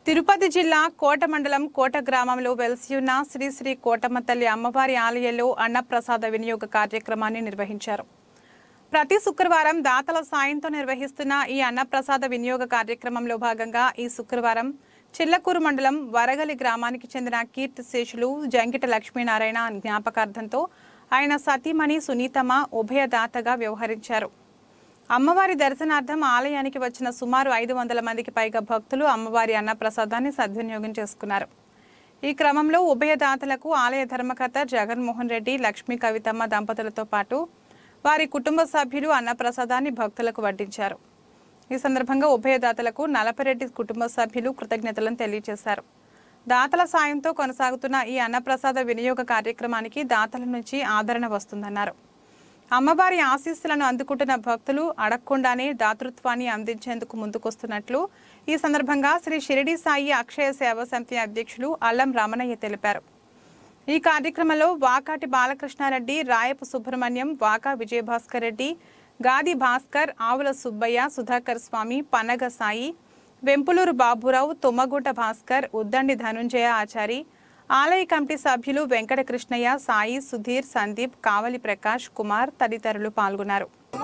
తిరుపతి జిల్లా కోట మండలం కోట గ్రామంలో వెలిసి ఉన్న శ్రీ శ్రీ కోటమ్మ తల్లి అమ్మవారి ఆలయంలో అన్నప్రసాద వినియోగ కార్యక్రమాన్ని నిర్వహించారు ప్రతి శుక్రవారం దాతల సాయంతో నిర్వహిస్తున్న ఈ అన్నప్రసాద వినియోగ కార్యక్రమంలో భాగంగా ఈ శుక్రవారం చిల్లకూరు మండలం వరగలి గ్రామానికి చెందిన కీర్తిశేషులు జంగిట లక్ష్మీనారాయణ జ్ఞాపకార్థంతో ఆయన సతీమణి సునీతమ్మ ఉభయదాతగా వ్యవహరించారు అమ్మవారి దర్శనార్థం ఆలయానికి వచ్చిన సుమారు ఐదు వందల మందికి పైగా భక్తులు అమ్మవారి అన్నప్రసాదాన్ని సద్వినియోగం చేసుకున్నారు ఈ క్రమంలో ఉభయదాతలకు ఆలయ ధర్మకర్త జగన్మోహన్ రెడ్డి లక్ష్మీ కవితమ్మ దంపతులతో పాటు వారి కుటుంబ సభ్యులు అన్నప్రసాదాన్ని భక్తులకు వడ్డించారు ఈ సందర్భంగా ఉభయదాతలకు నలపరెడ్డి కుటుంబ సభ్యులు కృతజ్ఞతలను తెలియజేశారు దాతల సాయంతో కొనసాగుతున్న ఈ అన్నప్రసాద వినియోగ కార్యక్రమానికి దాతల నుంచి ఆదరణ వస్తుందన్నారు అమ్మవారి ఆశీస్సులను అందుకుంటున్న భక్తులు అడగకుండానే దాతృత్వాన్ని అందించేందుకు ముందుకొస్తున్నట్లు ఈ సందర్భంగా శ్రీ షిరిడి సాయి అక్షయ సేవా సమితి అధ్యక్షులు అల్లం రమణయ్య తెలిపారు ఈ కార్యక్రమంలో వాకాటి బాలకృష్ణారెడ్డి రాయపు సుబ్రహ్మణ్యం వాకా విజయభాస్కర్ రెడ్డి గాది భాస్కర్ ఆవుల సుబ్బయ్య సుధాకర్ స్వామి పనగ సాయి వెంపులూరు బాబురావు తుమ్మగుంట భాస్కర్ ఉద్దండి ధనుంజయ ఆచారి ఆలయ కమిటీ సభ్యులు వెంకట కృష్ణయ్య సాయి సుధీర్ సందీప్ కావలి ప్రకాష్ కుమార్ తదితరులు పాల్గొన్నారు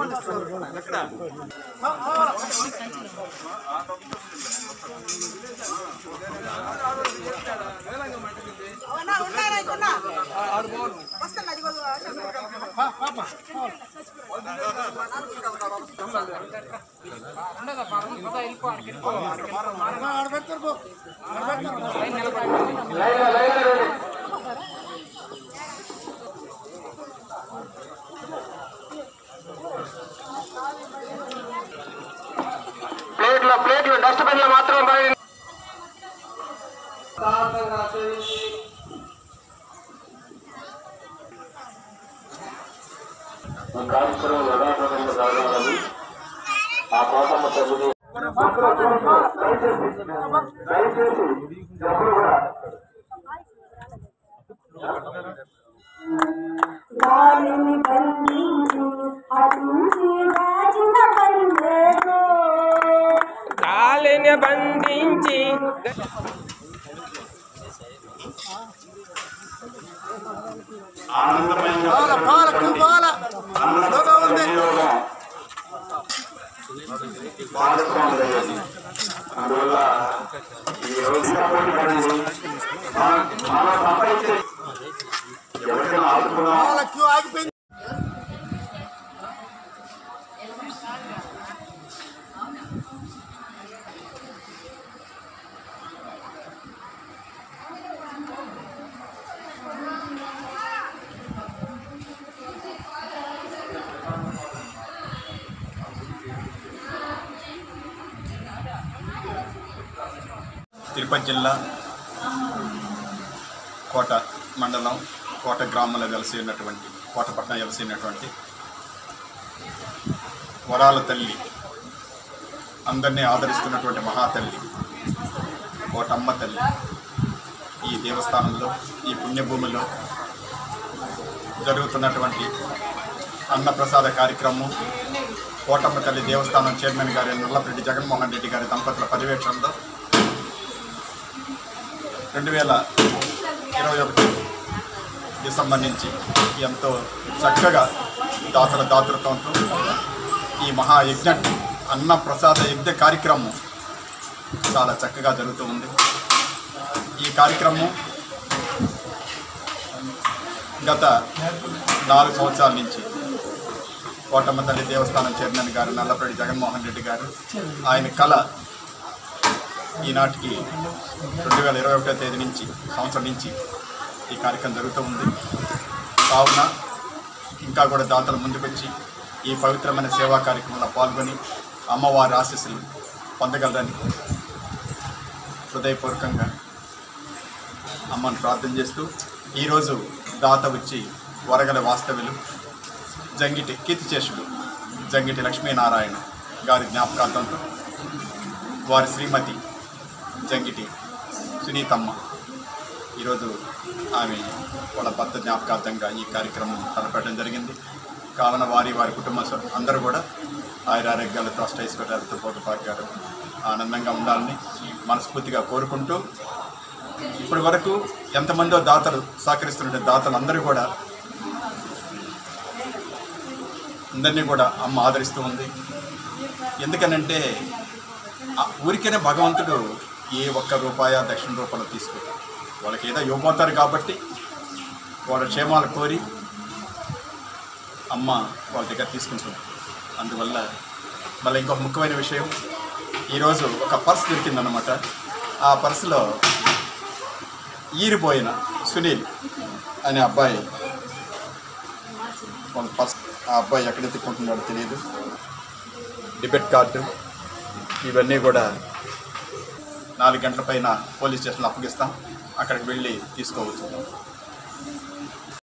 ప్లేట్లు ప్లేట్లు డస్ట్బిన్ లో మాత్రం పడి ఈ కార్యక్రమం యథాతథంగా జరగాలని ఆ కోటమ్మ తల్లిని దయచేసి ఎవరు కూడా గాలిని బంధించి అటుంచి రాజున పనిలేదు కాలిని బంధించి ఆనందమైన భాగస్వాములయ్యారు అందువల్ల ఈ రోజు పోటీ పడింది మనం మనం సంపాదించే ఎవరికైనా ఆదుకున్నాం తిరుపతి జిల్లా కోట మండలం కోట గ్రామంలో వెలసి ఉన్నటువంటి కోటపట్నం వెలసి ఉన్నటువంటి వరాల తల్లి అందరినీ ఆదరిస్తున్నటువంటి మహాతల్లి కోటమ్మ తల్లి ఈ దేవస్థానంలో ఈ పుణ్యభూమిలో జరుగుతున్నటువంటి అన్నప్రసాద కార్యక్రమం కోటమ్మ తల్లి దేవస్థానం చైర్మన్ గారి నల్లపరెడ్డి జగన్మోహన్ రెడ్డి గారి దంపతుల పర్యవేక్షణలో రెండు వేల ఇరవై ఒకటి డిసెంబర్ నుంచి ఎంతో చక్కగా దాతల దాతృత్వంతో ఈ మహాయజ్ఞ అన్న ప్రసాద యజ్ఞ కార్యక్రమం చాలా చక్కగా జరుగుతూ ఉంది ఈ కార్యక్రమం గత నాలుగు సంవత్సరాల నుంచి కోటమ్మ తల్లి దేవస్థానం చైర్మన్ గారు నల్లపరెడ్డి జగన్మోహన్ రెడ్డి గారు ఆయన కళ ఈనాటికి రెండు వేల ఇరవై ఒకటో తేదీ నుంచి సంవత్సరం నుంచి ఈ కార్యక్రమం జరుగుతూ ఉంది కావున ఇంకా కూడా దాతలు ముందుకొచ్చి ఈ పవిత్రమైన సేవా కార్యక్రమంలో పాల్గొని అమ్మవారి ఆశీస్సులు పొందగలరని హృదయపూర్వకంగా అమ్మను ప్రార్థన చేస్తూ ఈరోజు దాత వచ్చి వరగల వాస్తవ్యులు జంగిటి కీర్తిశేషుడు జంగిటి లక్ష్మీనారాయణ గారి జ్ఞాపకార్థంతో వారి శ్రీమతి జంగిటి సునీతమ్మ ఈరోజు ఆమె వాళ్ళ భర్త జ్ఞాపకార్థంగా ఈ కార్యక్రమం తలపెట్టడం జరిగింది కావున వారి వారి కుటుంబ సభ్యులు అందరూ కూడా ఆయురారోగ్యాలతో అష్టైశ్వర్యాలతో పోటు పాకారు ఆనందంగా ఉండాలని మనస్ఫూర్తిగా కోరుకుంటూ ఇప్పటి వరకు ఎంతమందో దాతలు సహకరిస్తున్న దాతలు అందరూ కూడా అందరినీ కూడా అమ్మ ఆదరిస్తూ ఉంది ఎందుకనంటే ఆ ఊరికనే భగవంతుడు ఏ ఒక్క రూపాయ దక్షిణ రూపాయలు తీసుకో వాళ్ళకి ఏదో ఇవ్వబోతారు కాబట్టి వాళ్ళ క్షేమాలు కోరి అమ్మ వాళ్ళ దగ్గర తీసుకుంటుంది అందువల్ల మళ్ళీ ఇంకొక ముఖ్యమైన విషయం ఈరోజు ఒక పర్స్ దొరికిందనమాట ఆ పర్సులో ఈరిపోయిన సునీల్ అనే అబ్బాయి వాళ్ళ పర్స్ ఆ అబ్బాయి ఎక్కడ ఎత్తుకుంటున్నాడో తెలియదు డెబిట్ కార్డు ఇవన్నీ కూడా నాలుగు గంటల పైన పోలీస్ స్టేషన్లో అప్పగిస్తాం అక్కడికి వెళ్ళి తీసుకోవచ్చు